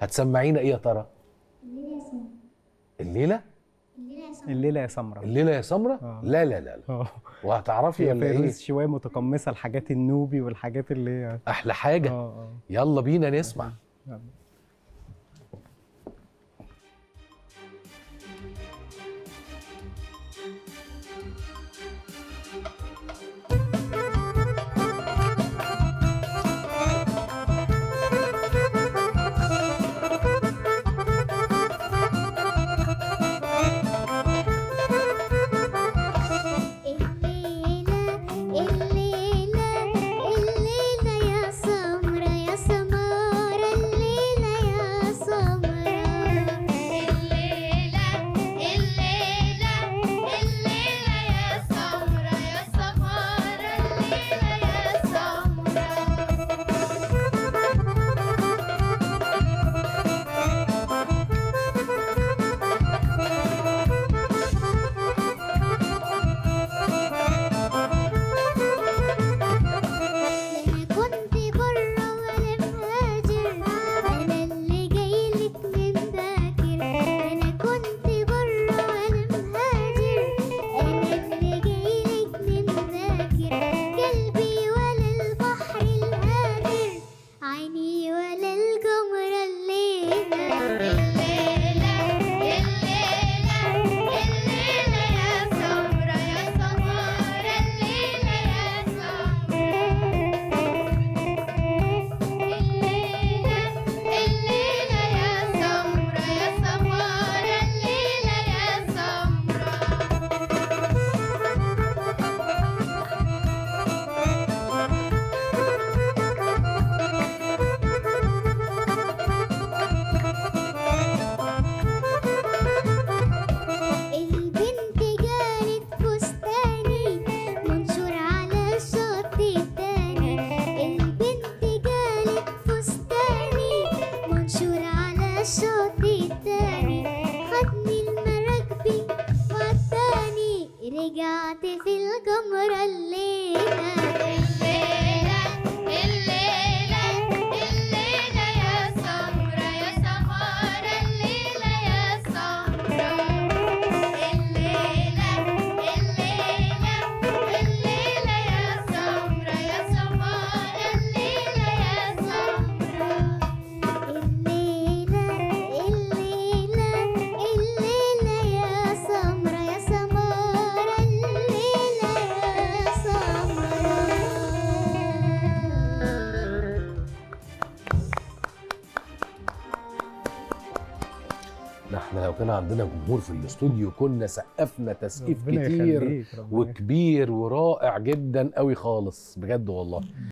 هتسمعينا ايه يا ترى الليلة يا سمرة الليله الليلة يا سمرة الليله يا سمره الليله يا سمره آه. لا لا لا, لا. اه وهتعرفي هي ولا ايه فيروز شويه متقمصه الحاجات النوبي والحاجات اللي هي احلى اه حاجه اه يلا بينا نسمع يلا. الليلة الليلة الليلة يا سمرة يا سمارة الليلة يا سمرة الليلة الليلة الليلة يا سمرة يا سمارة الليلة يا سمرة أنا كنت برا وأنا مهاجر أنا اللي جايلك من باكر أنا كنت برا وأنا مهاجر أنا اللي جايلك من باكر قلبي ولا البحر الهادر عيني ولا القمر الليلة الليلة الليلة الليلة يا سمرة يا سمارة الليلة يا سمرة الليلة الليلة يا سمرة يا سمارة الليلة يا سمرة البنت جارت فستاني منشور على الشط التاني البنت جارت فستاني منشور على الشط التاني خدني المراكبي وداني رجعت في الجمرة الليلة الليلة الليلة الليلة يا سمرة يا سمارة الليلة يا سمرة الليلة الليلة الليلة يا سمرة يا سمارة الليلة يا سمرة الليلة الليلة الليلة يا سمرة يا سمارة الليلة يا سمرة ده احنا لو كان عندنا جمهور في الاستوديو كنا سقفنا تسقيف ربنا كتير يخليك، ربنا وكبير ورائع جدا قوي خالص بجد والله